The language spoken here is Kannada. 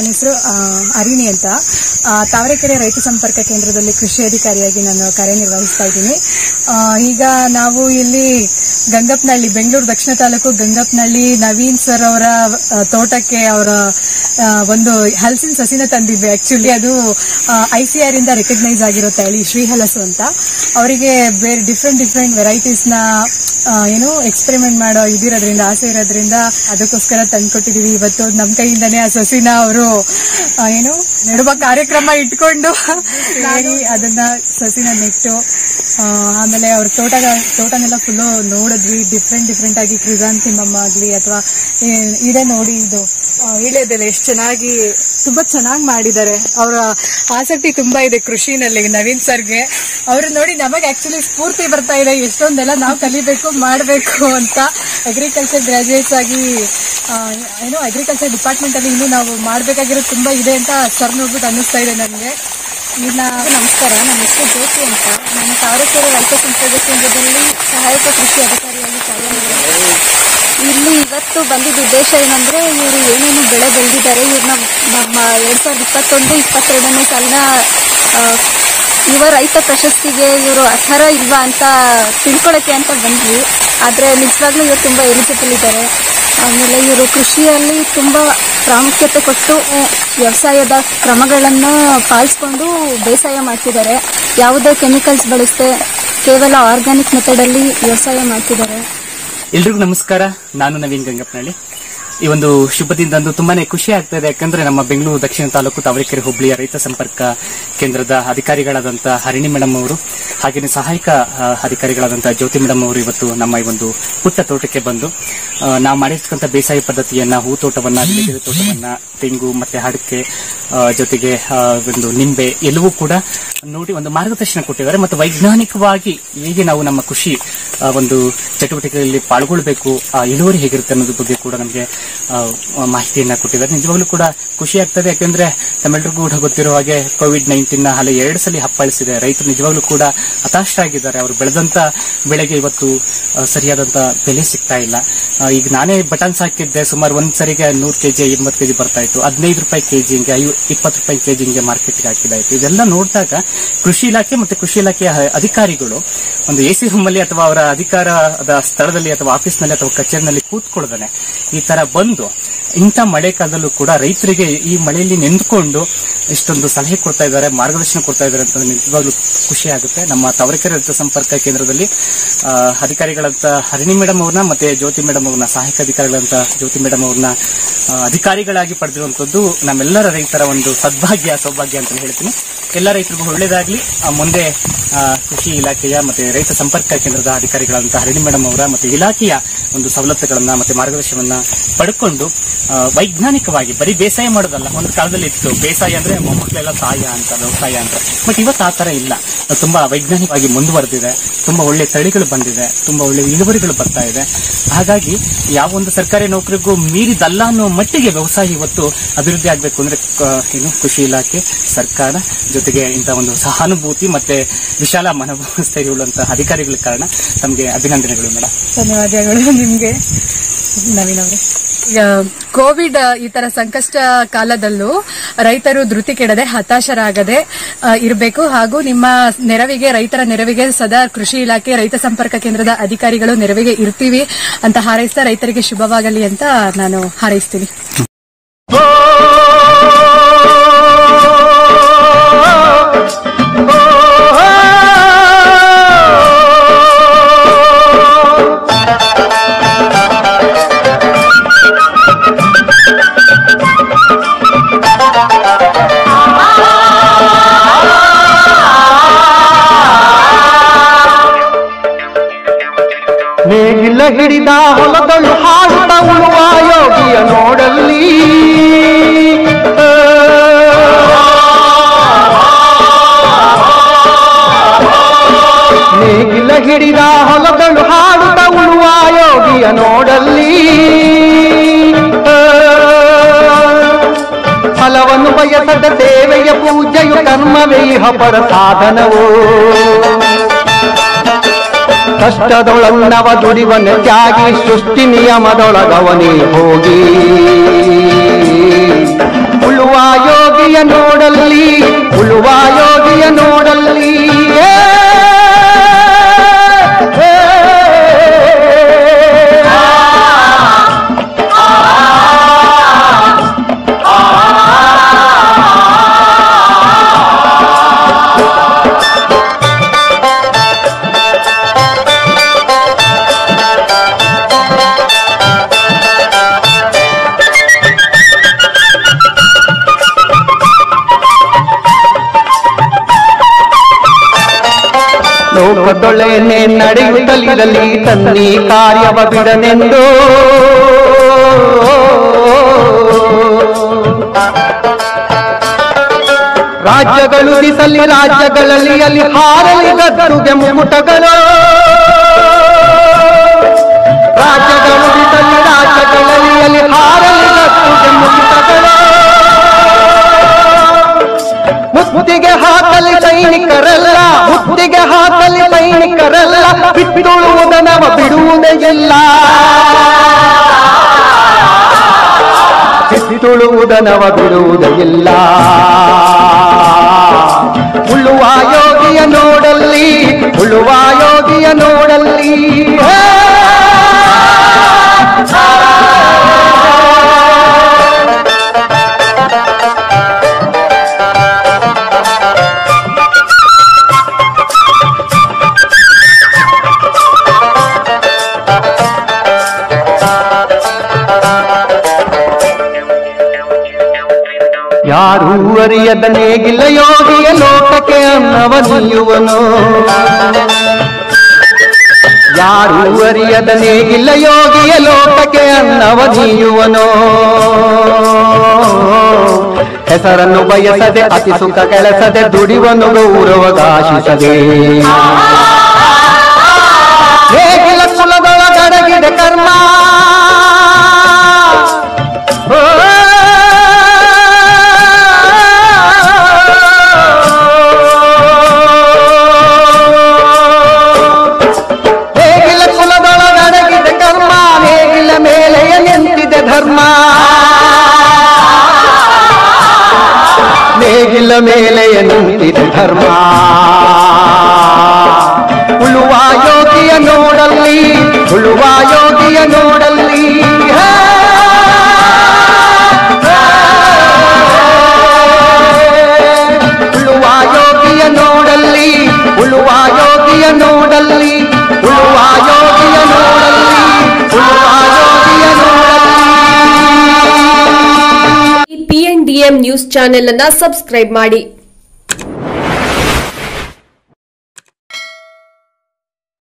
ಹೆಸರು ಅರಿಣಿ ಅಂತ ಆ, ತಾವರೆಕೆರೆ ರೈತ ಸಂಪರ್ಕ ಕೇಂದ್ರದಲ್ಲಿ ಕೃಷಿ ಅಧಿಕಾರಿಯಾಗಿ ನಾನು ಕಾರ್ಯನಿರ್ವಹಿಸ್ತಾ ಇದ್ದೀನಿ ಆ, ಈಗ ನಾವು ಇಲ್ಲಿ ಗಂಗಪ್ಪನಹಳ್ಳಿ ಬೆಂಗಳೂರು ದಕ್ಷಿಣ ತಾಲೂಕು ಗಂಗಪ್ಪನಹಳ್ಳಿ ನವೀನ್ ಸರ್ ಅವರ ಆ, ತೋಟಕ್ಕೆ ಅವರ ಆ, ಒಂದು ಹಲಸಿನ ಸಸಿನ ತಂದಿದ್ವಿ ಆಕ್ಚುಲಿ ಅದು ಐ ಸಿ ಆರ್ ಇಂದ ರೆಕಗ್ನೈಸ್ ಆಗಿರೋ ತಳಿ ಶ್ರೀಹಲಸು ಅಂತ ಅವರಿಗೆ ಬೇರೆ ಡಿಫ್ರೆಂಟ್ ಡಿಫ್ರೆಂಟ್ ವೆರೈಟೀಸ್ ನ ಆ, ಏನು ಎಕ್ಸ್ಪೆರಿಮೆಂಟ್ ಮಾಡೋ ಇದಿರೋದ್ರಿಂದ ಆಸೆ ಇರೋದ್ರಿಂದ ಅದಕ್ಕೋಸ್ಕರ ತಂದ್ಕೊಟ್ಟಿದೀವಿ ಇವತ್ತು ನಮ್ಮ ಕೈಯಿಂದಾನೇ ಆ ಸಸಿನ ಅವರು ಏನು ನೆಡುವ ಕಾರ್ಯಕ್ರಮ ಇಟ್ಕೊಂಡು ಸೇರಿ ಅದನ್ನ ಸಸಿನ ನೆಟ್ಟು ಆ, ಆಮೇಲೆ ಅವ್ರ ತೋಟ ತೋಟನೆಲ್ಲ ಫುಲ್ಲು ನೋಡಿದ್ವಿ ಡಿಫ್ರೆಂಟ್ ಡಿಫ್ರೆಂಟ್ ಆಗಿ ಕ್ರಿಸಾಂತಿಮಮ್ ಆಗ್ಲಿ ಅಥವಾ ಇದೇ ನೋಡಿ ಇದು ಇಳೆದೆಲ್ಲ ಎಷ್ಟು ಚೆನ್ನಾಗಿ ತುಂಬಾ ಚೆನ್ನಾಗಿ ಮಾಡಿದ್ದಾರೆ ಅವರ ಆಸಕ್ತಿ ತುಂಬಾ ಇದೆ ಕೃಷಿನಲ್ಲಿ ನವೀನ್ ಸರ್ಗೆ ಅವ್ರು ನೋಡಿ ನಮಗೆ ಆಕ್ಚುಲಿ ಸ್ಫೂರ್ತಿ ಬರ್ತಾ ಇದೆ ಎಷ್ಟೊಂದೆಲ್ಲ ನಾವು ಕಲಿಬೇಕು ಮಾಡಬೇಕು ಅಂತ ಅಗ್ರಿಕಲ್ಚರ್ ಗ್ರಾಜುಯೇಟ್ಸ್ ಆಗಿ ಆ, ಏನು ಅಗ್ರಿಕಲ್ಚರ್ ಡಿಪಾರ್ಟ್ಮೆಂಟ್ ಅಲ್ಲಿ ಇನ್ನೂ ನಾವು ಮಾಡಬೇಕಾಗಿರೋದು ತುಂಬಾ ಇದೆ ಅಂತ ಸರ್ ನೋಡ್ಬಿಟ್ಟು ಅನ್ನಿಸ್ತಾ ಇದೆ ನನಗೆ ಇನ್ನ ನಮಸ್ಕಾರ ನನ್ನ ಹೆಸರು ಜ್ಯೋತಿ ಅಂತ ನಾನು ತಾವರೆಕೆರೆ ರೈತ ಸಂಶೋಧನಾ ಕೇಂದ್ರದಲ್ಲಿ ಸಹಾಯಕ ಕೃಷಿ ಅಧಿಕಾರಿಯಾಗಿ ಕಾರ್ಯನಿರ್ವಹಿಸ್ತೀನಿ ಇಲ್ಲಿ ಇವತ್ತು ಬಂದಿದ್ದ ಉದ್ದೇಶ ಏನಂದ್ರೆ ಇವರು ಏನೇನು ಬೆಳೆ ಬೆಳೆದಿದ್ದಾರೆ ಇವ್ರನ್ನ ನಮ್ಮ ಎರಡ್ ಸಾವಿರದ ಇಪ್ಪತ್ತೊಂದು ಇಪ್ಪತ್ತೆರಡನೇ ಸಾಲಿನ ಆ, ಯುವ ರೈತ ಪ್ರಶಸ್ತಿಗೆ ಇವರು ಅರ್ಹರ ಇಲ್ವಾ ಅಂತ ತಿಳ್ಕೊಳಕ್ಕೆ ಅಂತ ಬಂದ್ವಿ ಆದ್ರೆ ನಿಜವಾಗ್ಲೂ ಇವರು ತುಂಬಾ ಎಲಿಜಿಬಲ್ ಇದ್ದಾರೆ ಆಮೇಲೆ ಇವರು ಕೃಷಿಯಲ್ಲಿ ತುಂಬಾ ಪ್ರಾಮುಖ್ಯತೆ ಕೊಟ್ಟು ವ್ಯವಸಾಯದ ಕ್ರಮಗಳನ್ನು ಪಾಲಿಸ್ಕೊಂಡು ಬೇಸಾಯ ಮಾಡ್ತಿದ್ದಾರೆ ಯಾವುದೇ ಕೆಮಿಕಲ್ಸ್ ಬಳಸದೆ ಕೇವಲ ಆರ್ಗ್ಯಾನಿಕ್ ಮೆಥಡಲ್ಲಿ ವ್ಯವಸಾಯ ಮಾಡ್ತಿದ್ದಾರೆ ಎಲ್ರಿಗೂ ನಮಸ್ಕಾರ ನಾನು ನವೀನ್ ಗಂಗಪ್ಪನಹಳ್ಳಿ ಈ ಒಂದು ಶುಭ ದಿನದಂದು ತುಂಬಾನೇ ಖುಷಿ ಆಗ್ತಾ ಇದೆ ಯಾಕಂದ್ರೆ ನಮ್ಮ ಬೆಂಗಳೂರು ದಕ್ಷಿಣ ತಾಲೂಕು ತಾವರೆಕೆರೆ ಹುಬ್ಳಿಯ ರೈತ ಸಂಪರ್ಕ ಕೇಂದ್ರದ ಅಧಿಕಾರಿಗಳಾದಂಥ ಹರಿಣಿ ಮೇಡಮ್ ಅವರು ಹಾಗೆಯೇ ಸಹಾಯಕ ಆ, ಅಧಿಕಾರಿಗಳಾದಂಥ ಜ್ಯೋತಿ ಮೇಡಮ್ ಅವರು ಇವತ್ತು ನಮ್ಮ ಈ ಒಂದು ಪುಟ್ಟ ತೋಟಕ್ಕೆ ಬಂದು ಆ, ನಾವು ಮಾಡಿರ್ತಕ್ಕಂಥ ಬೇಸಾಯ ಪದ್ಧತಿಯನ್ನ ಹೂ ತೋಟವನ್ನ ವಿಳೆದೆಲೆ ತೋಟವನ್ನ ತೆಂಗು ಮತ್ತೆ ಅಡಿಕೆ ಆ, ಜೊತೆಗೆ ಆ, ಒಂದು ನಿಂಬೆ ಎಲ್ಲವೂ ಕೂಡ ನೋಡಿ ಒಂದು ಮಾರ್ಗದರ್ಶನ ಕೊಟ್ಟಿದ್ದಾರೆ ಮತ್ತು ವೈಜ್ಞಾನಿಕವಾಗಿ ಹೇಗೆ ನಾವು ನಮ್ಮ ಕೃಷಿ ಆ, ಒಂದು ಚಟುವಟಿಕೆಯಲ್ಲಿ ಪಾಲ್ಗೊಳ್ಬೇಕು ಆ ಇಳುವರಿ ಹೇಗಿರುತ್ತೆ ಅನ್ನೋದ್ರ ಬಗ್ಗೆ ಕೂಡ ನಮಗೆ ಆ, ಮಾಹಿತಿಯನ್ನ ಕೊಟ್ಟಿದ್ದಾರೆ ನಿಜವಾಗ್ಲೂ ಕೂಡ ಖುಷಿ ಆಗ್ತದೆ ಯಾಕಂದ್ರೆ ತಮ್ಮೆಲ್ಲರಿಗೂ ಕೂಡ ಗೊತ್ತಿರೋ ಹಾಗೆ ಕೋವಿಡ್ ನೈನ್ಟೀನ್ ನ ಅಲೆ ಎರಡು ಸಲ ಹಪ್ಪಳಿಸಿದೆ ರೈತರು ನಿಜವಾಗ್ಲೂ ಕೂಡ ಹತಾಶರಾಗಿದ್ದಾರೆ ಅವರು ಬೆಳೆದಂತ ಬೆಳೆಗೆ ಇವತ್ತು ಆ, ಸರಿಯಾದಂತ ಬೆಲೆ ಸಿಗ್ತಾ ಇಲ್ಲ ಆ, ಈಗ ನಾನೇ ಬಟನ್ಸ್ ಹಾಕಿದ್ದೆ ಸುಮಾರು ಒಂದ್ ಸರಿಗೆ ನೂರು ಕೆಜಿ ಎಂಬತ್ತು ಕೆಜಿ ಬರ್ತಾ ಇತ್ತು ಹದಿನೈದು ರೂಪಾಯಿ ಕೆಜಿ ಹಿಂಗೆ ಐವ ಇಪ್ಪತ್ತು ರೂಪಾಯಿ ಕೆಜಿ ಹಿಂಗೆ ಮಾರ್ಕೆಟ್ಗೆ ಹಾಕಿದಾಯ್ತು ಇದೆಲ್ಲ ನೋಡಿದಾಗ ಕೃಷಿ ಇಲಾಖೆ ಮತ್ತೆ ಕೃಷಿ ಇಲಾಖೆಯ ಹ- ಅಧಿಕಾರಿಗಳು ಒಂದು ಎ ಸಿ ರೂಮ್ ಅಲ್ಲಿ ಅಥವಾ ಅವರ ಅಧಿಕಾರದ ಸ್ಥಳದಲ್ಲಿ ಅಥವಾ ಆಫೀಸ್ನಲ್ಲಿ ಅಥವಾ ಕಚೇರಿನಲ್ಲಿ ಕೂತ್ಕೊಳ್ಳೋದನೆ ಈ ತರ ಬಂದು ಇಂಥ ಮಳೆ ಕಾಲದಲ್ಲೂ ಕೂಡ ರೈತರಿಗೆ ಈ ಮಳೆಯಲ್ಲಿ ನೆಂದುಕೊಂಡು ಇಷ್ಟೊಂದು ಸಲಹೆ ಕೊಡ್ತಾ ಇದ್ದಾರೆ ಮಾರ್ಗದರ್ಶನ ಕೊಡ್ತಾ ಇದ್ದಾರೆ ಅಂತ ನಿಜವಾಗ್ಲೂ ಖುಷಿ ಆಗುತ್ತೆ ನಮ್ಮ ತವರೆಕೆರೆ ರೈತ ಸಂಪರ್ಕ ಕೇಂದ್ರದಲ್ಲಿ ಆ, ಅಧಿಕಾರಿಗಳಂತ ಹರಿಣಿ ಮೇಡಮ್ ಅವ್ರನ್ನ ಮತ್ತೆ ಜ್ಯೋತಿ ಮೇಡಮ್ ಅವ್ರನ್ನ ಸಹಾಯಕ ಅಧಿಕಾರಿಗಳಂತ ಜ್ಯೋತಿ ಮೇಡಮ್ ಅವ್ರನ್ನ ಆ, ಅಧಿಕಾರಿಗಳಾಗಿ ಪಡೆದಿರುವಂತದ್ದು ನಮ್ಮೆಲ್ಲರ ರೈತರ ಒಂದು ಸದ್ಭಾಗ್ಯ ಸೌಭಾಗ್ಯ ಅಂತ ಹೇಳ್ತೀನಿ ಎಲ್ಲ ರೈತರಿಗೂ ಒಳ್ಳೇದಾಗ್ಲಿ ಆ, ಮುಂದೆ ಆ, ಕೃಷಿ ಇಲಾಖೆಯ ಮತ್ತೆ ರೈತ ಸಂಪರ್ಕ ಕೇಂದ್ರದ ಅಧಿಕಾರಿಗಳಂತ ಹರಿಣಿ ಮೇಡಮ್ ಅವರ ಮತ್ತೆ ಇಲಾಖೆಯ ಒಂದು ಸವಲತ್ತುಗಳನ್ನ ಮತ್ತೆ ಮಾರ್ಗದರ್ಶನವನ್ನ ಪಡ್ಕೊಂಡು ಆ, ವೈಜ್ಞಾನಿಕವಾಗಿ ಬರೀ ಬೇಸಾಯ ಮಾಡೋದಲ್ಲ ಒಂದು ಕಾಲದಲ್ಲಿ ಇತ್ತು ಬೇಸಾಯ ಅಂದ್ರೆ ಮೊಮ್ಮಕ್ಕಳೆಲ್ಲ ಸಾಯ ಅಂತ ವ್ಯವಸಾಯ ಅಂತ ಬಟ್ ಇವತ್ತು ಆ ತರ ಇಲ್ಲ ತುಂಬಾ ವೈಜ್ಞಾನಿಕವಾಗಿ ಮುಂದುವರೆದಿದೆ ತುಂಬಾ ಒಳ್ಳೆ ತಳಿಗಳು ಬಂದಿದೆ ತುಂಬಾ ಒಳ್ಳೆ ಇಳುವರಿಗಳು ಬರ್ತಾ ಇದೆ ಹಾಗಾಗಿ ಯಾವ ಒಂದು ಸರ್ಕಾರಿ ನೌಕರಿಗೂ ಮೀರಿದಲ್ಲ ಅನ್ನೋ ಮಟ್ಟಿಗೆ ವ್ಯವಸಾಯ ಇವತ್ತು ಅಭಿವೃದ್ಧಿ ಆಗಬೇಕು ಅಂದ್ರೆ ಕ- ಏನು ಕೃಷಿ ಇಲಾಖೆ ಸರ್ಕಾರ ಜೊತೆಗೆ ಇಂಥ ಒಂದು ಸಹಾನುಭೂತಿ ಮತ್ತೆ ವಿಶಾಲ ಮನೋಭಾವಸ್ಥೆ ಉಳ್ಳಂತಹ ಅಧಿಕಾರಿಗಳ ಕಾರಣ ತಮಗೆ ಅಭಿನಂದನೆಗಳು ಮೇಡಮ್ ಧನ್ಯವಾದಗಳು ನಿಮ್ಗೆ ನವೀನ್ ಅವರೇ ಈಗ ಕೋವಿಡ್ ಈ ತರ ಸಂಕಷ್ಟ ಕಾಲದಲ್ಲೂ ರೈತರು ಧೃತಿ ಕೆಡದೆ ಹತಾಶರಾಗದೆ ಇರಬೇಕು ಹಾಗೂ ನಿಮ್ಮ ನೆರವಿಗೆ ರೈತರ ನೆರವಿಗೆ ಸದಾ ಕೃಷಿ ಇಲಾಖೆ ರೈತ ಸಂಪರ್ಕ ಕೇಂದ್ರದ ಅಧಿಕಾರಿಗಳು ನೆರವಿಗೆ ಇರ್ತೀವಿ ಅಂತ ಹಾರೈಸ್ತಾ ರೈತರಿಗೆ ಶುಭವಾಗಲಿ ಅಂತ ನಾನು ಹಾರೈಸ್ತೀನಿ ನೇಗಿಲ ಹಿಡಿದ ಹೊಲದಳು ಹಾಡುತ್ತ ಉಳುವ ಯೋಗಿಯ ನೋಡಲ್ಲಿ ನೇಗಿಲ ಹಿಡಿದ ಹೊಲದಳು ಹಾಡುತ್ತ ಉಳುವ ಯೋಗಿಯ ನೋಡಲ್ಲಿ ಫಲವನ್ನು ಬಯಸದ ಸೇವೆಯ ಪೂಜೆಯು ಕರ್ಮವೇ ಇಹ ಪರ ಸಾಧನವೋ ಕಷ್ಟದೊಳನ್ನವ ದುಡಿವನ ತ್ಯಾಗಿ ಸೃಷ್ಟಿ ನಿಯಮದೊಳಗವನೇ ಹೋಗಿ ಉಳುವ ರೂಪದೊಳೆನೆ ನಡೆಯುತ್ತಲಿರಲಿ ತನ್ನಿ ಕಾರ್ಯವ ಬಿಡನೆಂದು ರಾಜ್ಯಗಳು ದಿಸಲಿ ರಾಜ್ಯಗಳಲ್ಲಿ ಅಲ್ಲಿ ಹಾರಲಿ ಗದ್ದುಗೆ ಮುಕುಟಗಳು ರಾಜ್ಯಗಳು ದಿಸಲಿ ರಾಜ್ಯಗಳಲ್ಲಿ ಅಲ್ಲಿ ಹಾರಲಿ ಗದ್ದುಗೆ ಮುಕುಟಗಳು ಮುತ್ತಿಗೆ ಹಾಕಲಿ ಸೈನಿಕರಲ್ಲ ಮುತ್ತಿಗೆ ಹಾಕಲಿ ಸೈನಿಕರಲ್ಲ ಬಿಟ್ಟುಳುವುದನವ ಬಿಡುವುದೇ ಇಲ್ಲ ಬಿಟ್ಟುಳುವುದನವ ಬಿಡುವುದೇ ಇಲ್ಲ ಉಳ್ಳುವ ಯೋಗಿಯ ನೋಡಲ್ಲಿ ಉಳ್ಳುವ ಯೋಗಿಯ ನೋಡಲ್ಲಿ ಹೇ! ಯಾರೂ ಅರಿಯದ ನೇಗಿಲ್ಲ ಯೋಗಿಯ ಲೋಕಕ್ಕೆ ಅನ್ನವ ನೀಯುವನು ಯಾರೂ ಅರಿಯದ ನೇಗಿಲ್ಲ ಯೋಗಿಯ ಲೋಕಕ್ಕೆ ಅನ್ನವ ನೀಯುವನು ಹೆಸರನ್ನು ಬಯಸದೆ ಅತಿ ಸುಖ ಕೆಲಸದೆ ದುಡಿವನು ಗೌರವಗಾಶಿಸದೆ ನೇಗಿಲ ಕುಲದೊಳಗಡಗಿದೆ ಕರ್ಮ ನೇಗಿಲ ಕುಲದೊಳಗಡಗಿದೆ ಕರ್ಮ ನೇಗಿಲ ಮೇಲೆಯ ನಿಂತಿದೆ ಧರ್ಮ ನೇಗಿಲ ಮೇಲೆಯ ನಿಂತಿದೆ ಧರ್ಮ ಉಳುವ ಯೋಗಿಯ ನೋಡಲ್ಲಿ ಉಳುವ ಯೋಗಿಯ ನೋಡಲ್ಲಿ ಹೇ! ಉಳುವ ಯೋಗಿಯ ನೋಡಲ್ಲಿ ಉಳುವ ಯೋಗಿಯ ನೋಡಲ್ಲಿ ಉಳುವ ಯೋಗಿಯ ನೋಡಲ್ಲಿ ಉಳುವ ಯೋಗಿಯ ನೋಡಲ್ಲಿ P N D M news channel ಅನ್ನ ಸಬ್ಸ್ಕ್ರೈಬ್ ಮಾಡಿ